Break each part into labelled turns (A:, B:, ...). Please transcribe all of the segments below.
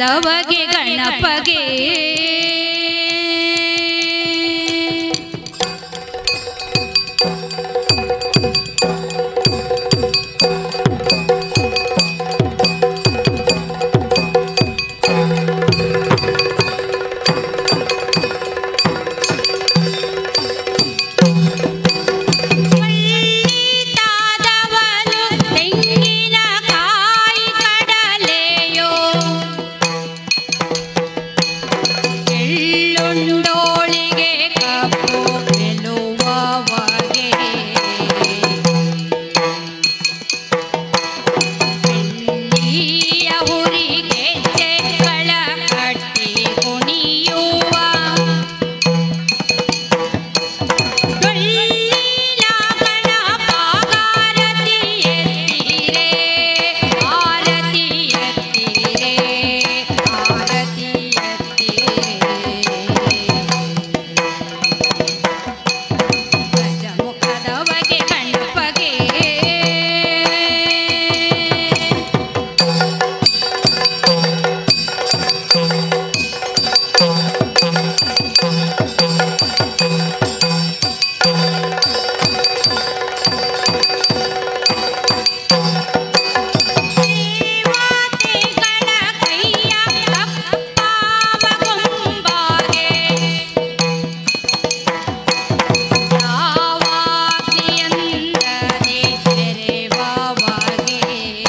A: ಕದವಗೆ ಗಣಪಗೆ ತಾದವನು ತೆಂಗಿನಕಾಯಿ ಕಡಲೆಯೋ ಎಳ್ಳುಂಡೋಳಿಗೆ ಕಪ್ಪು ಮೆಲುವವಗೆ ಬೆಳ್ಳಿಯ ಹುರಿಗೆ ಚೆಗಳ ಕಟ್ಟಿ ಕುಣಿಯುವ ಡೊಳ್ಳಿನ ಗಣಪಾಗಾರತಿ ಎತ್ತಿರೆ ಆರತಿ ಎತ್ತಿರೆ ಆರತಿ ಎತ್ತಿರೆ ಗಜಮುಖದವಗೆ ಗಣಪಗೆ ದೇವತೆಗಳ ಕೈಯ ಕಪ್ಪಾವ ಗೊಂಬಾಗೆ ಯಾವಾಗ್ಲಿಯಂದರೆ ತೆರೆವವಾಗೆ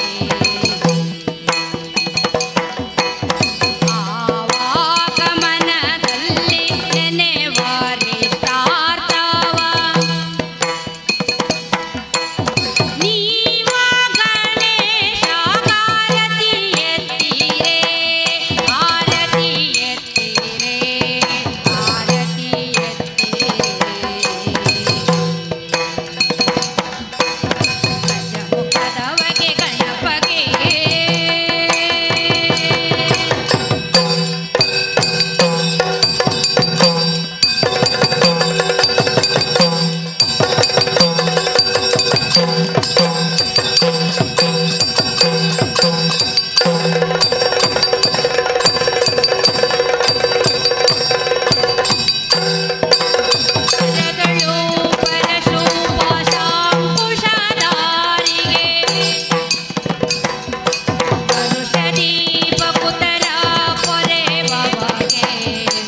A: ಆವಾಗಮನದಲ್ಲಿ ನೆನೆವಾರಿಷ್ಟಾರ್ಥವ ನೀವ ಗಣೇಶ ಆರತಿ ಎತ್ತಿರೆ ಆರತಿ ಎತ್ತಿರೆ ಆರತಿ ಎತ್ತಿರೆ ಗಜಮುಖದವಗೆ ಗಣಪಗೆ ಪರದಳು ಪರಶೋಪಾಶಾಂಕುಶಧಾರಿಗೆ ವರುಷದೀಪಕುತರ ಪೊರೆವಗೆ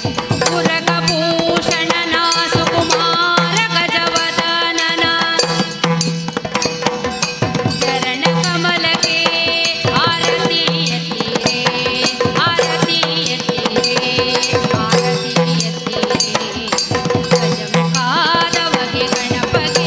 A: ಪುರಕಭೂಷಣನ ಸುಕುಮಾರ ಗಜವದನನ ಚರಣ ಕಮಲಕ್ಕೆ ಆರತಿ ಎತ್ತಿರೆ ಆರತಿ ಎತ್ತಿರೆ ಆರತಿ ಎತ್ತಿರೆ ಗಜಮುಖಾದವಗೆ ಗಣಪಗೆ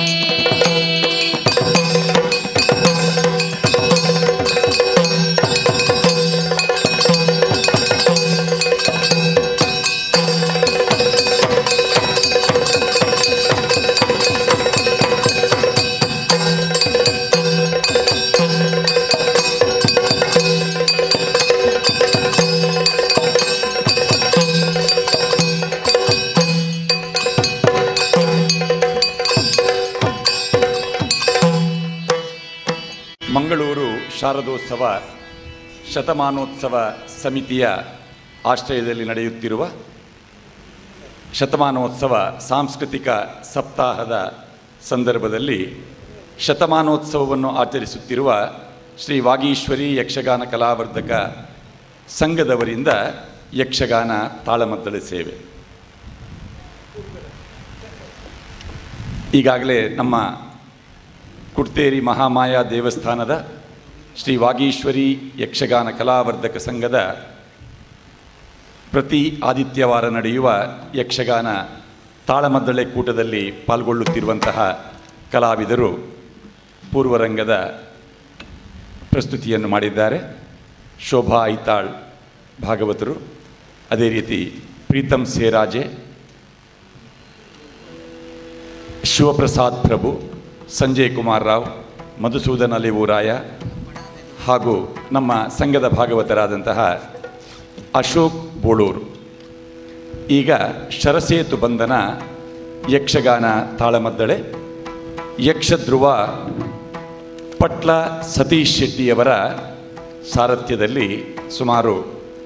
B: ಮಂಗಳೂರು ಶಾರದೋತ್ಸವ ಶತಮಾನೋತ್ಸವ ಸಮಿತಿಯ ಆಶ್ರಯದಲ್ಲಿ ನಡೆಯುತ್ತಿರುವ ಶತಮಾನೋತ್ಸವ ಸಾಂಸ್ಕೃತಿಕ ಸಪ್ತಾಹದ ಸಂದರ್ಭದಲ್ಲಿ ಶತಮಾನೋತ್ಸವವನ್ನು ಆಚರಿಸುತ್ತಿರುವ ಶ್ರೀ ವಾಗೀಶ್ವರಿ ಯಕ್ಷಗಾನ ಕಲಾವರ್ಧಕ ಸಂಘದವರಿಂದ ಯಕ್ಷಗಾನ ತಾಳಮದ್ದಳೆ ಸೇವೆ ಈಗಾಗಲೇ ನಮ್ಮ ಕುಡ್ತೇರಿ ಮಹಾಮಾಯಾ ದೇವಸ್ಥಾನದ ಶ್ರೀ ವಾಗೀಶ್ವರಿ ಯಕ್ಷಗಾನ ಕಲಾವರ್ಧಕ ಸಂಘದ ಪ್ರತಿ ಆದಿತ್ಯವಾರ ನಡೆಯುವ ಯಕ್ಷಗಾನ ತಾಳಮದ್ದಳೆ ಕೂಟದಲ್ಲಿ ಪಾಲ್ಗೊಳ್ಳುತ್ತಿರುವಂತಹ ಕಲಾವಿದರು ಪೂರ್ವರಂಗದ ಪ್ರಸ್ತುತಿಯನ್ನು ಮಾಡಿದ್ದಾರೆ ಶೋಭಾ ಐತಾಳ್ ಭಾಗವತರು ಅದೇ ರೀತಿ ಪ್ರೀತಮ್ ಸೇರಾಜೆ ಶಿವಪ್ರಸಾದ್ ಪ್ರಭು ಸಂಜಯ್ ಕುಮಾರ್ ರಾವ್ ಮಧುಸೂದನ್ ಅಲಿವೂರಾಯ ಹಾಗೂ ನಮ್ಮ ಸಂಘದ ಭಾಗವತರಾದಂತಹ ಅಶೋಕ್ ಬೋಳೂರು ಈಗ ಶರಸೇತು ಬಂಧನ ಯಕ್ಷಗಾನ ತಾಳಮದ್ದಳೆ ಯಕ್ಷಧ್ರುವ ಪಟ್ಲ ಸತೀಶ್ ಶೆಟ್ಟಿಯವರ ಸಾರಥ್ಯದಲ್ಲಿ ಸುಮಾರು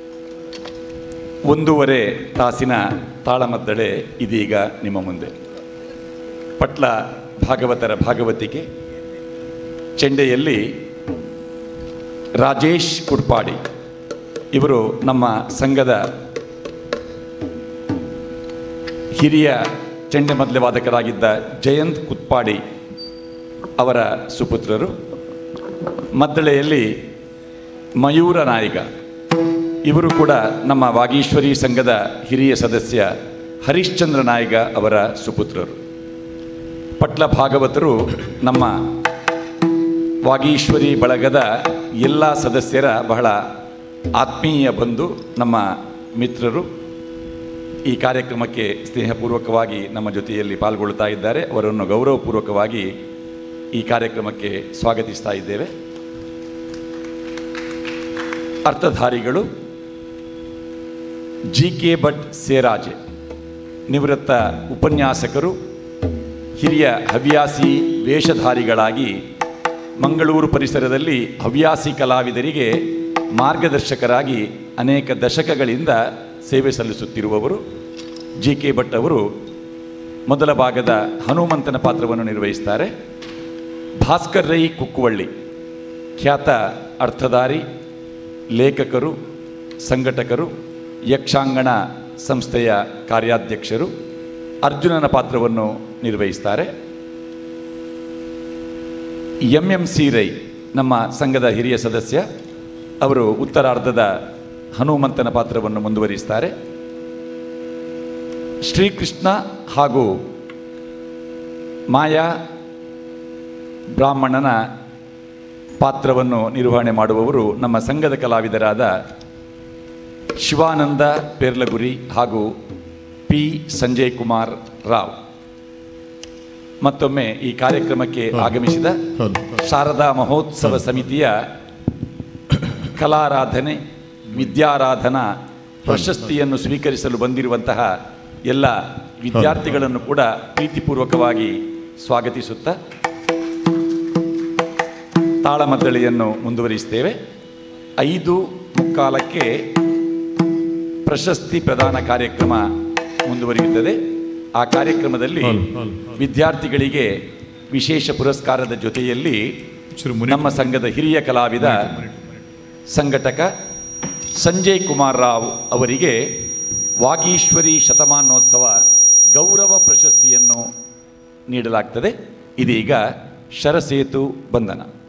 B: ಒಂದೂವರೆ ತಾಸಿನ ತಾಳಮದ್ದಳೆ ಇದೀಗ ನಿಮ್ಮ ಮುಂದೆ ಪಟ್ಲ ಭಾಗವತರ ಭಾಗವತಿಕೆ ಚೆಂಡೆಯಲ್ಲಿ ರಾಜೇಶ್ ಕುಡ್ಪಾಡಿ ಇವರು ನಮ್ಮ ಸಂಘದ ಹಿರಿಯ ಚೆಂಡೆ ಮದ್ಲೆ ವಾದಕರಾಗಿದ್ದ ಜಯಂತ್ ಕುತ್ಪಾಡಿ ಅವರ ಸುಪುತ್ರರು ಮದ್ದಳೆಯಲ್ಲಿ ಮಯೂರ ನಾಯಿಗ ಇವರು ಕೂಡ ನಮ್ಮ ವಾಗೀಶ್ವರಿ ಸಂಘದ ಹಿರಿಯ ಸದಸ್ಯ ಹರಿಶ್ಚಂದ್ರ ನಾಯಿಗ ಅವರ ಸುಪುತ್ರರು ಪಟ್ಲ ಭಾಗವತರು ನಮ್ಮ ವಾಗೀಶ್ವರಿ ಬಳಗದ ಎಲ್ಲ ಸದಸ್ಯರ ಬಹಳ ಆತ್ಮೀಯ ಬಂಧು ನಮ್ಮ ಮಿತ್ರರು ಈ ಕಾರ್ಯಕ್ರಮಕ್ಕೆ ಸ್ನೇಹಪೂರ್ವಕವಾಗಿ ನಮ್ಮ ಜೊತೆಯಲ್ಲಿ ಪಾಲ್ಗೊಳ್ಳುತ್ತಾ ಇದ್ದಾರೆ ಅವರನ್ನು ಗೌರವಪೂರ್ವಕವಾಗಿ ಈ ಕಾರ್ಯಕ್ರಮಕ್ಕೆ ಸ್ವಾಗತಿಸ್ತಾ ಇದ್ದೇವೆ ಅರ್ಥಧಾರಿಗಳು ಜಿ ಕೆ ಭಟ್ ಸೇರಾಜೆ ನಿವೃತ್ತ ಉಪನ್ಯಾಸಕರು ಹಿರಿಯ ಹವ್ಯಾಸಿ ವೇಷಧಾರಿಗಳಾಗಿ ಮಂಗಳೂರು ಪರಿಸರದಲ್ಲಿ ಹವ್ಯಾಸಿ ಕಲಾವಿದರಿಗೆ ಮಾರ್ಗದರ್ಶಕರಾಗಿ ಅನೇಕ ದಶಕಗಳಿಂದ ಸೇವೆ ಸಲ್ಲಿಸುತ್ತಿರುವವರು ಜಿ ಕೆ ಭಟ್ ಅವರು ಮೊದಲ ಭಾಗದ ಹನುಮಂತನ ಪಾತ್ರವನ್ನು ನಿರ್ವಹಿಸ್ತಾರೆ ಭಾಸ್ಕರ್ ರೈ ಕುಕ್ಕುವಳ್ಳಿ ಖ್ಯಾತ ಅರ್ಥಧಾರಿ ಲೇಖಕರು ಸಂಘಟಕರು ಯಕ್ಷಾಂಗಣ ಸಂಸ್ಥೆಯ ಕಾರ್ಯಾಧ್ಯಕ್ಷರು ಅರ್ಜುನನ ಪಾತ್ರವನ್ನು ನಿರ್ವಹಿಸ್ತಾರೆ ಎಂ ಎಂ ಸಿ ರೈ ನಮ್ಮ ಸಂಘದ ಹಿರಿಯ ಸದಸ್ಯ ಅವರು ಉತ್ತರಾರ್ಧದ ಹನುಮಂತನ ಪಾತ್ರವನ್ನು ಮುಂದುವರಿಸ್ತಾರೆ ಶ್ರೀಕೃಷ್ಣ ಹಾಗೂ ಮಾಯಾ ಬ್ರಾಹ್ಮಣನ ಪಾತ್ರವನ್ನು ನಿರ್ವಹಣೆ ಮಾಡುವವರು ನಮ್ಮ ಸಂಘದ ಕಲಾವಿದರಾದ ಶಿವಾನಂದ ಪೇರ್ಲಗುರಿ ಹಾಗೂ ಪಿ ಸಂಜಯ್ ಕುಮಾರ್ ರಾವ್ ಮತ್ತೊಮ್ಮೆ ಈ ಕಾರ್ಯಕ್ರಮಕ್ಕೆ ಆಗಮಿಸಿದ
C: ಹೌದು.
B: ಶಾರದಾ ಮಹೋತ್ಸವ ಸಮಿತಿಯ ಕಲಾರಾಧನೆ ವಿದ್ಯಾರಾಧನಾ ಪ್ರಶಸ್ತಿಯನ್ನು ಸ್ವೀಕರಿಸಲು ಬಂದಿರುವಂತಹ ಎಲ್ಲ ವಿದ್ಯಾರ್ಥಿಗಳನ್ನು ಕೂಡ ಪ್ರೀತಿಪೂರ್ವಕವಾಗಿ ಸ್ವಾಗತಿಸುತ್ತಾ ತಾಳಮದ್ದಳೆಯನ್ನು ಮುಂದುವರಿಸ್ತೇವೆ ಐದು ಮುಕ್ಕಾಲಕ್ಕೆ ಪ್ರಶಸ್ತಿ ಪ್ರದಾನ ಕಾರ್ಯಕ್ರಮ ಮುಂದುವರಿಯುತ್ತದೆ ಆ ಕಾರ್ಯಕ್ರಮದಲ್ಲಿ
C: ಹೌದು, ಹೌದು,
B: ವಿದ್ಯಾರ್ಥಿಗಳಿಗೆ ವಿಶೇಷ ಪುರಸ್ಕಾರದ ಜೊತೆಯಲ್ಲಿ
C: ಚೂರು ಮುನಿ-
B: ನಮ್ಮ ಸಂಘದ ಹಿರಿಯ ಕಲಾವಿದ ಸಂಘಟಕ ಸಂಜಯ್ ಕುಮಾರ್ ರಾವ್ ಅವರಿಗೆ ವಾಗೀಶ್ವರಿ ಶತಮಾನೋತ್ಸವ ಗೌರವ ಪ್ರಶಸ್ತಿಯನ್ನು ನೀಡಲಾಗ್ತದೆ ಇದೀಗ ಶರಸೇತು ಬಂಧನ